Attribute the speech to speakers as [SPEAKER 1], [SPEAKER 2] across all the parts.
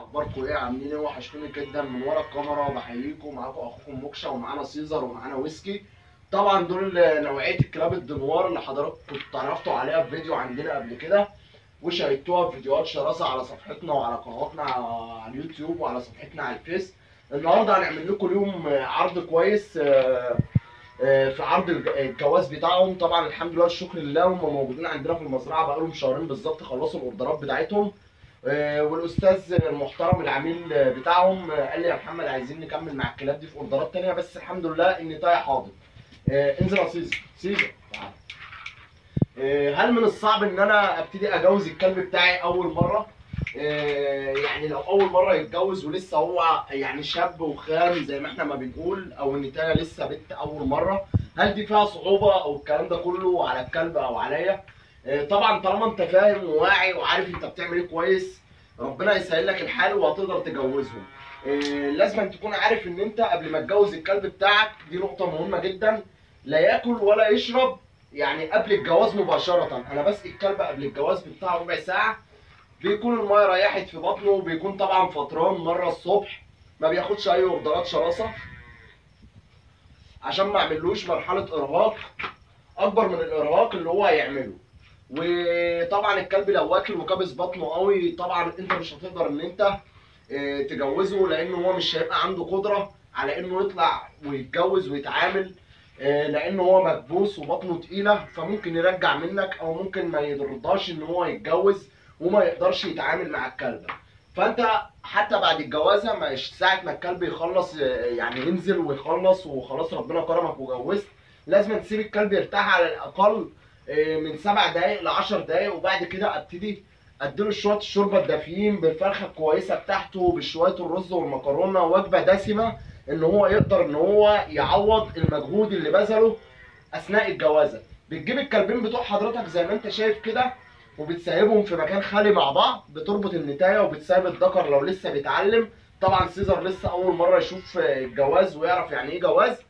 [SPEAKER 1] اخباركم ايه عاملين ايه وحشتوني جدا من ورا الكاميرا بحييكم معاكم اخوكم موكشا ومعانا سيزر ومعانا ويسكي طبعا دول نوعيه الكلاب الدنوار اللي حضراتكم كنتوا اتعرفتوا عليها في فيديو عندنا قبل كده وشاركتوها في فيديوهات شراسه على صفحتنا وعلى قنواتنا على اليوتيوب وعلى صفحتنا على الفيس النهارده هنعمل لكم اليوم عرض كويس آه، آه، في عرض الج- الجواز بتاعهم طبعا الحمد لله الشكر لله هم موجودين عندنا في المزرعه بقالهم شهرين بالظبط خلصوا الاوردرات بتاعتهم آه، والاستاذ المحترم العميل بتاعهم آه، قال لي يا محمد عايزين نكمل مع الكلاب دي في اوردرات تانية بس الحمد لله ان تاي حاضر آه، انزل يا سيزر سيزر تعال آه، هل من الصعب ان انا ابتدي اجوز الكلب بتاعي اول مره آه، يعني لو اول مره يتجوز ولسه هو يعني شاب وخام زي ما احنا ما بنقول او ان تانا لسه بنت اول مره هل دي فيها صعوبه او الكلام ده كله على الكلب او عليا آه، طبعا طالما انت فاهم وواعي وعارف انت بتعمل ايه كويس ربنا يسهل لك الحال وهتقدر تجوزهم آه، لازم أن تكون عارف ان انت قبل ما تجوز الكلب بتاعك دي نقطه مهمه جدا لا ياكل ولا يشرب يعني قبل الجواز مباشره انا بسقي الكلب قبل الجواز بتاع ربع ساعه بيكون المايه ريحت في بطنه وبيكون طبعا فطران مره الصبح ما بياخدش اي اوردرات شراسه عشان ما اعملوش مرحله ارهاق اكبر من الارهاق اللي هو هيعمله وطبعا الكلب لو واكل وكابس بطنه قوي طبعا انت مش هتقدر ان انت اه، تجوزه لان هو مش هيبقى عنده قدره على انه يطلع ويتجوز ويتعامل اه، لان هو مكبوس وبطنه تقيله فممكن يرجع منك او ممكن ما يرضاش ان هو يتجوز وما يقدرش يتعامل مع الكلب فانت حتى بعد الجوازه مش ساعه ما الكلب يخلص اه، يعني ينزل ويخلص وخلاص ربنا كرمك وجوزت لازم تسيب الكلب يرتاح على الاقل اه، من سبع دقايق ل 10 دقايق وبعد كده ابتدي اديله شويه الشوربه الدافيين بالفرخه الكويسه بتاعته بشويه الرز والمكرونه وجبه دسمه ان هو يقدر ان هو يعوض المجهود اللي بذله اثناء الجوازه بتجيب الكلبين بتوع حضرتك زي ما انت شايف كده وبتسيبهم في مكان خالي مع بعض بتربط النتايه وبتسيب الذكر لو لسه بيتعلم طبعا سيزر لسه اول مره يشوف الجواز ويعرف يعني ايه جواز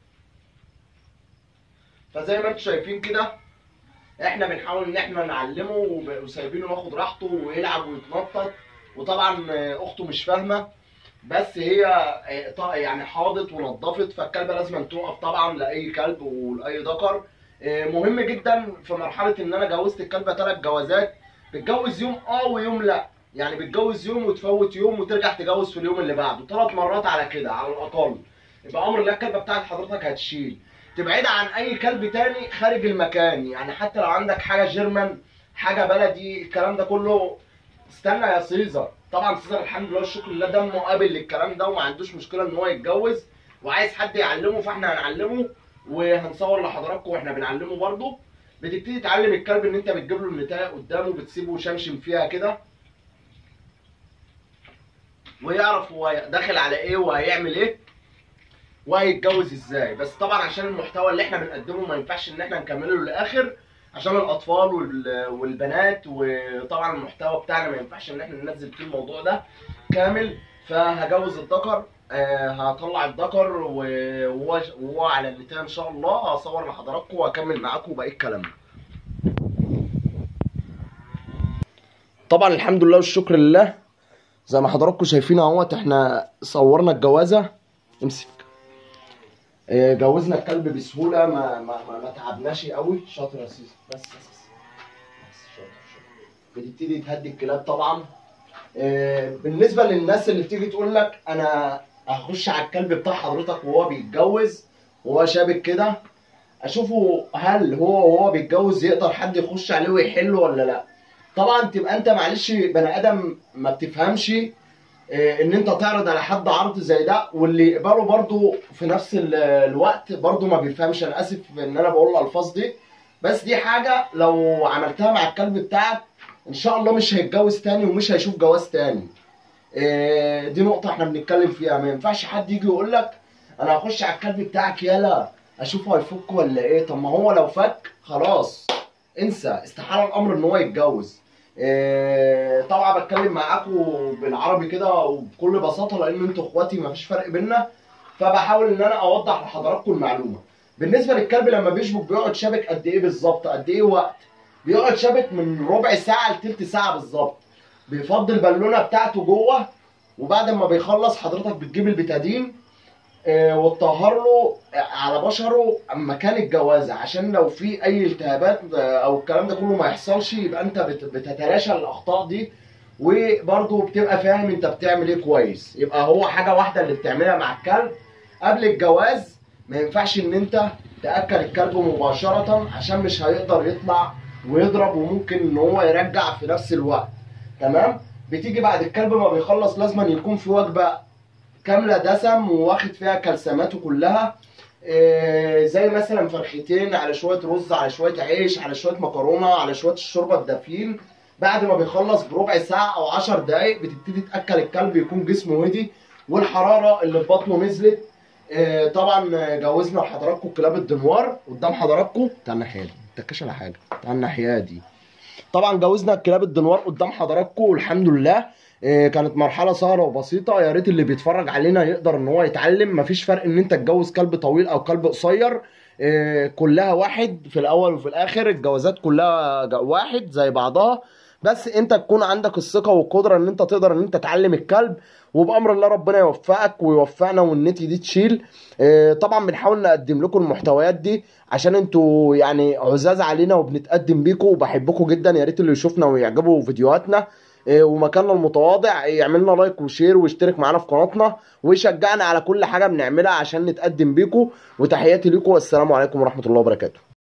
[SPEAKER 1] فزي ما انتم شايفين كده احنا بنحاول ان احنا نعلمه وب- وسايبينه ياخد راحته ويلعب ويتنطط وطبعا آه، اخته مش فاهمه بس هي آه، ط- يعني حاضت ونظفت فالكلبه لازم تقف طبعا لاي كلب ولاي ذكر آه، مهم جدا في مرحله ان انا جوزت الكلبه ثلاث جوازات بتجوز يوم اه ويوم لا يعني بتجوز يوم وتفوت يوم وترجع تجوز في اليوم اللي بعده ثلاث مرات على كده على الاقل يبقى امر الله الكلبه بتاعت حضرتك هتشيل تبعدها عن اي كلب تاني خارج المكان يعني حتى لو عندك حاجه جيرمان حاجه بلدي الكلام ده كله استنى يا سيزر طبعا سيزر الحمد لله الشكر لله دمه قابل للكلام ده وما عندوش مشكله ان هو يتجوز وعايز حد يعلمه فاحنا هنعلمه وهنصور لحضراتكم واحنا بنعلمه برضه بتبتدي تعلم الكلب ان انت بتجيب له النتايه قدامه بتسيبه يشمشم فيها كده ويعرف هو داخل على ايه وهيعمل ايه وهيتجوز ازاي بس طبعا عشان المحتوى اللي احنا بنقدمه ما ينفعش ان احنا نكمله للاخر عشان الاطفال وال- والبنات وطبعا المحتوى بتاعنا ما ينفعش ان احنا ننزل فيه الموضوع ده كامل فهجوز الذكر آه، هطلع الذكر وهو وهو على النتايه ان شاء الله هصور لحضراتكم واكمل معاكم بقيه كلامنا طبعا الحمد لله والشكر لله زي ما حضراتكم شايفين اهوت احنا صورنا الجوازه امسك آه، جوزنا الكلب بسهوله ما ما ما, ما تعبناش قوي شاطر يا سيسي بس بس بس, بس شاطر شاطر بتبتدي تهدي الكلاب طبعا آه، بالنسبه للناس اللي بتيجي تقول لك انا هخش على الكلب بتاع حضرتك وهو بيتجوز وهو شابك كده اشوفه هل هو وهو بيتجوز يقدر حد يخش عليه ويحله ولا لا طبعا تبقى انت معلش بني ادم ما بتفهمش آه، ان انت تعرض على حد عرض زي ده واللي يقبله برضو في نفس ال- الوقت برضو ما بيفهمش انا اسف ان انا بقول الالفاظ دي بس دي حاجه لو عملتها مع الكلب بتاعك ان شاء الله مش هيتجوز تاني ومش هيشوف جواز تاني آه، دي نقطه احنا بنتكلم فيها ما ينفعش حد يجي يقول لك انا هخش على الكلب بتاعك يلا اشوفه هيفك ولا ايه طب ما هو لو فك خلاص انسى استحاله الامر ان هو يتجوز آه، طبعا بتكلم معاكم بالعربي كده وبكل بساطه لان انتوا اخواتي مفيش فرق بينا فبحاول ان انا اوضح لحضراتكم المعلومه بالنسبه للكلب لما بيشبك بيقعد شابك قد ايه بالظبط قد ايه وقت بيقعد شابك من ربع ساعه لتلت ساعه بالظبط بيفضي البالونه بتاعته جوه وبعد ما بيخلص حضرتك بتجيب البتادين آه، وتطهر له على بشره مكان الجوازه عشان لو في اي التهابات آه، او الكلام ده كله ما يحصلش يبقى انت بت- بتتلاشى الاخطاء دي وبرضه بتبقى فاهم انت بتعمل ايه كويس يبقى هو حاجه واحده اللي بتعملها مع الكلب قبل الجواز ما ينفعش ان انت تاكل الكلب مباشره عشان مش هيقدر يطلع ويضرب وممكن ان هو يرجع في نفس الوقت تمام بتيجي بعد الكلب ما بيخلص لازم يكون في وجبه كامله دسم وواخد فيها كالسيماته كلها إيه، زي مثلا فرختين على شويه رز على شويه عيش على شويه مكرونه على شويه الشوربه الدافيين بعد ما بيخلص بربع ساعه او 10 دقائق بتبتدي تاكل الكلب يكون جسمه هدي والحراره اللي في بطنه نزلت إيه، طبعا جوزنا لحضراتكم كلاب الدنوار قدام حضراتكم تعال الناحيه دي ما تتكش على حاجه تعال الناحيه دي طبعا جوزنا الكلاب الدنوار قدام حضراتكم والحمد لله إيه، كانت مرحله سهله وبسيطه يا ريت اللي بيتفرج علينا يقدر ان هو يتعلم مفيش فرق ان انت تجوز كلب طويل او كلب قصير إيه، كلها واحد في الاول وفي الاخر الجوازات كلها ج- واحد زي بعضها بس انت تكون عندك الثقه والقدره ان انت تقدر ان انت تعلم الكلب وبامر الله ربنا يوفقك ويوفقنا والنتي دي تشيل إيه، طبعا بنحاول نقدم لكم المحتويات دي عشان انتوا يعني عزاز علينا وبنتقدم بيكم وبحبكم جدا يا ريت اللي يشوفنا ويعجبه فيديوهاتنا إيه، ومكاننا المتواضع يعمل لنا لايك وشير ويشترك معانا في قناتنا ويشجعنا على كل حاجه بنعملها عشان نتقدم بيكم وتحياتي لكم والسلام عليكم ورحمه الله وبركاته